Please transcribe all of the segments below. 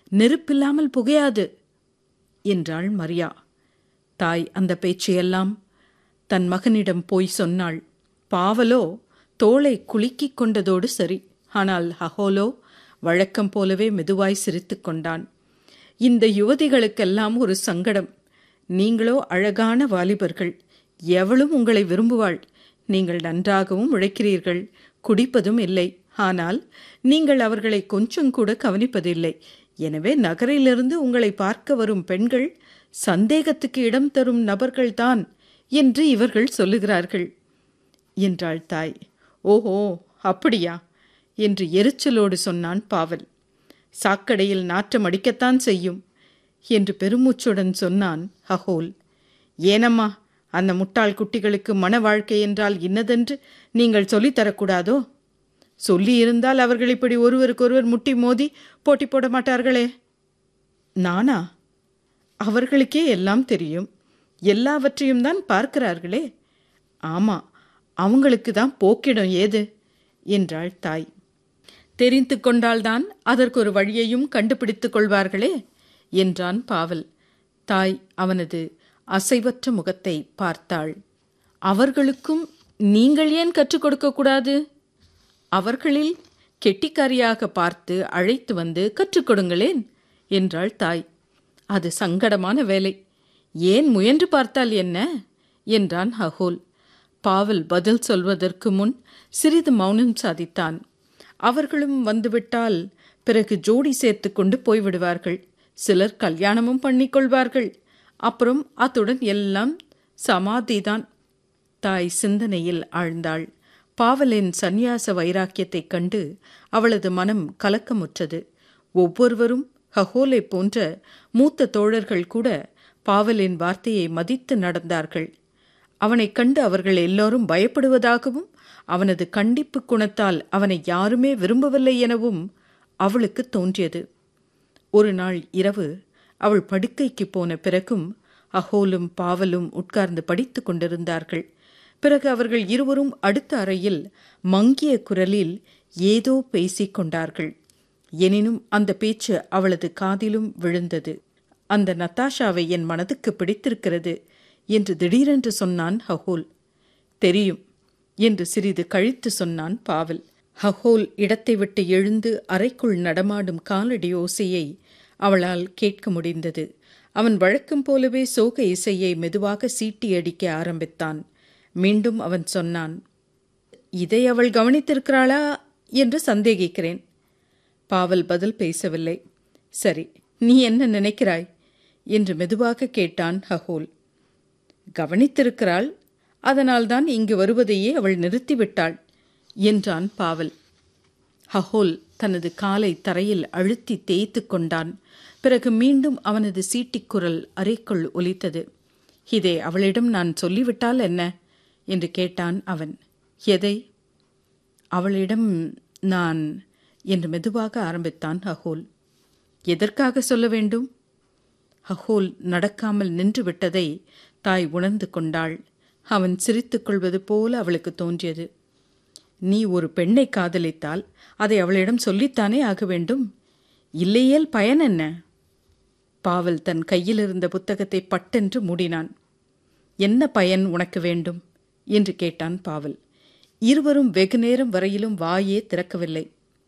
நெருப்பில்லாமல் புகையாது என்றாள் மரியா தாய் அந்த பேச்சையெல்லாம் தன் மகனிடம் போய் சொன்னாள் பாவலோ தோளை குலுக்கிக் கொண்டதோடு சரி ஆனால் ஹஹோலோ வழக்கம் போலவே மெதுவாய் சிரித்துக் கொண்டான் இந்த யுவதிகளுக்கெல்லாம் ஒரு சங்கடம் நீங்களோ அழகான வாலிபர்கள் எவளும் உங்களை விரும்புவாள் நீங்கள் நன்றாகவும் உழைக்கிறீர்கள் குடிப்பதும் இல்லை ஆனால் நீங்கள் அவர்களை கொஞ்சம் கூட கவனிப்பதில்லை எனவே நகரிலிருந்து உங்களை பார்க்க வரும் பெண்கள் சந்தேகத்துக்கு இடம் தரும் நபர்கள்தான் என்று இவர்கள் சொல்லுகிறார்கள் என்றாள் தாய் ஓஹோ அப்படியா என்று எரிச்சலோடு சொன்னான் பாவல் சாக்கடையில் நாற்றம் அடிக்கத்தான் செய்யும் என்று பெருமூச்சுடன் சொன்னான் ஹஹோல் ஏனம்மா அந்த முட்டாள் குட்டிகளுக்கு மன வாழ்க்கை என்றால் இன்னதென்று நீங்கள் சொல்லித்தரக்கூடாதோ சொல்லியிருந்தால் அவர்கள் இப்படி ஒருவருக்கொருவர் முட்டி மோதி போட்டி போட மாட்டார்களே நானா அவர்களுக்கே எல்லாம் தெரியும் எல்லாவற்றையும் தான் பார்க்கிறார்களே ஆமா அவங்களுக்கு தான் போக்கிடம் ஏது என்றாள் தாய் தெரிந்து கொண்டால்தான் அதற்கு ஒரு வழியையும் கண்டுபிடித்துக் கொள்வார்களே என்றான் பாவல் தாய் அவனது அசைவற்ற முகத்தை பார்த்தாள் அவர்களுக்கும் நீங்கள் ஏன் கற்றுக் கொடுக்கக்கூடாது அவர்களில் கெட்டிக்காரியாக பார்த்து அழைத்து வந்து கற்றுக் கொடுங்களேன் என்றாள் தாய் அது சங்கடமான வேலை ஏன் முயன்று பார்த்தால் என்ன என்றான் ஹகோல் பாவல் பதில் சொல்வதற்கு முன் சிறிது மௌனம் சாதித்தான் அவர்களும் வந்துவிட்டால் பிறகு ஜோடி சேர்த்து கொண்டு போய்விடுவார்கள் சிலர் கல்யாணமும் பண்ணிக்கொள்வார்கள் அப்புறம் அத்துடன் எல்லாம் சமாதிதான் தாய் சிந்தனையில் ஆழ்ந்தாள் பாவலின் சந்நியாச வைராக்கியத்தைக் கண்டு அவளது மனம் கலக்கமுற்றது ஒவ்வொருவரும் ஹகோலை போன்ற மூத்த தோழர்கள் கூட பாவலின் வார்த்தையை மதித்து நடந்தார்கள் அவனைக் கண்டு அவர்கள் எல்லோரும் பயப்படுவதாகவும் அவனது கண்டிப்பு குணத்தால் அவனை யாருமே விரும்பவில்லை எனவும் அவளுக்கு தோன்றியது ஒரு நாள் இரவு அவள் படுக்கைக்கு போன பிறகும் அகோலும் பாவலும் உட்கார்ந்து படித்து கொண்டிருந்தார்கள் பிறகு அவர்கள் இருவரும் அடுத்த அறையில் மங்கிய குரலில் ஏதோ பேசிக் கொண்டார்கள் எனினும் அந்த பேச்சு அவளது காதிலும் விழுந்தது அந்த நத்தாஷாவை என் மனதுக்கு பிடித்திருக்கிறது என்று திடீரென்று சொன்னான் ஹஹோல் தெரியும் என்று சிறிது கழித்து சொன்னான் பாவல் ஹஹோல் இடத்தை விட்டு எழுந்து அறைக்குள் நடமாடும் காலடி ஓசையை அவளால் கேட்க முடிந்தது அவன் வழக்கம் போலவே சோக இசையை மெதுவாக சீட்டி அடிக்க ஆரம்பித்தான் மீண்டும் அவன் சொன்னான் இதை அவள் கவனித்திருக்கிறாளா என்று சந்தேகிக்கிறேன் பாவல் பதில் பேசவில்லை சரி நீ என்ன நினைக்கிறாய் என்று மெதுவாக கேட்டான் ஹஹோல் கவனித்திருக்கிறாள் அதனால்தான் இங்கு வருவதையே அவள் நிறுத்திவிட்டாள் என்றான் பாவல் ஹஹோல் தனது காலை தரையில் அழுத்தி தேய்த்து கொண்டான் பிறகு மீண்டும் அவனது சீட்டிக்குரல் அறைக்குள் ஒலித்தது இதை அவளிடம் நான் சொல்லிவிட்டால் என்ன என்று கேட்டான் அவன் எதை அவளிடம் நான் என்று மெதுவாக ஆரம்பித்தான் ஹஹோல் எதற்காக சொல்ல வேண்டும் ஹஹோல் நடக்காமல் நின்று விட்டதை தாய் உணர்ந்து கொண்டாள் அவன் சிரித்துக் கொள்வது போல அவளுக்கு தோன்றியது நீ ஒரு பெண்ணை காதலித்தால் அதை அவளிடம் சொல்லித்தானே ஆக வேண்டும் இல்லையேல் பயன் என்ன பாவல் தன் கையில் இருந்த புத்தகத்தை பட்டென்று மூடினான் என்ன பயன் உனக்கு வேண்டும் என்று கேட்டான் பாவல் இருவரும் வெகு நேரம் வரையிலும் வாயே திறக்கவில்லை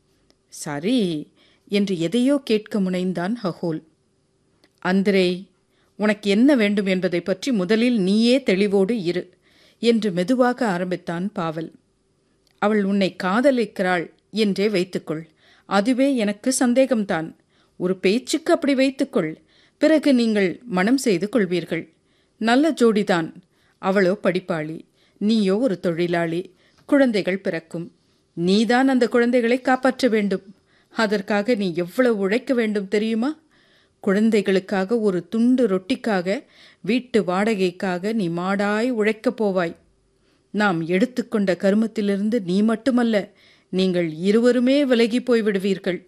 சரி என்று எதையோ கேட்க முனைந்தான் ஹஹோல் அந்திரே உனக்கு என்ன வேண்டும் என்பதை பற்றி முதலில் நீயே தெளிவோடு இரு என்று மெதுவாக ஆரம்பித்தான் பாவல் அவள் உன்னை காதலிக்கிறாள் என்றே வைத்துக்கொள் அதுவே எனக்கு சந்தேகம்தான் ஒரு பேச்சுக்கு அப்படி வைத்துக்கொள் பிறகு நீங்கள் மனம் செய்து கொள்வீர்கள் நல்ல ஜோடிதான் அவளோ படிப்பாளி நீயோ ஒரு தொழிலாளி குழந்தைகள் பிறக்கும் நீதான் அந்த குழந்தைகளை காப்பாற்ற வேண்டும் அதற்காக நீ எவ்வளவு உழைக்க வேண்டும் தெரியுமா குழந்தைகளுக்காக ஒரு துண்டு ரொட்டிக்காக வீட்டு வாடகைக்காக நீ மாடாய் உழைக்கப் போவாய் நாம் எடுத்துக்கொண்ட கருமத்திலிருந்து நீ மட்டுமல்ல நீங்கள் இருவருமே விலகி போய்விடுவீர்கள்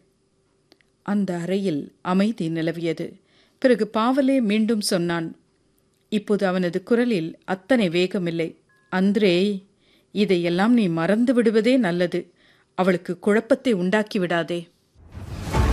அந்த அறையில் அமைதி நிலவியது பிறகு பாவலே மீண்டும் சொன்னான் இப்போது அவனது குரலில் அத்தனை வேகமில்லை அந்திரே இதையெல்லாம் நீ மறந்து விடுவதே நல்லது அவளுக்கு குழப்பத்தை உண்டாக்கி விடாதே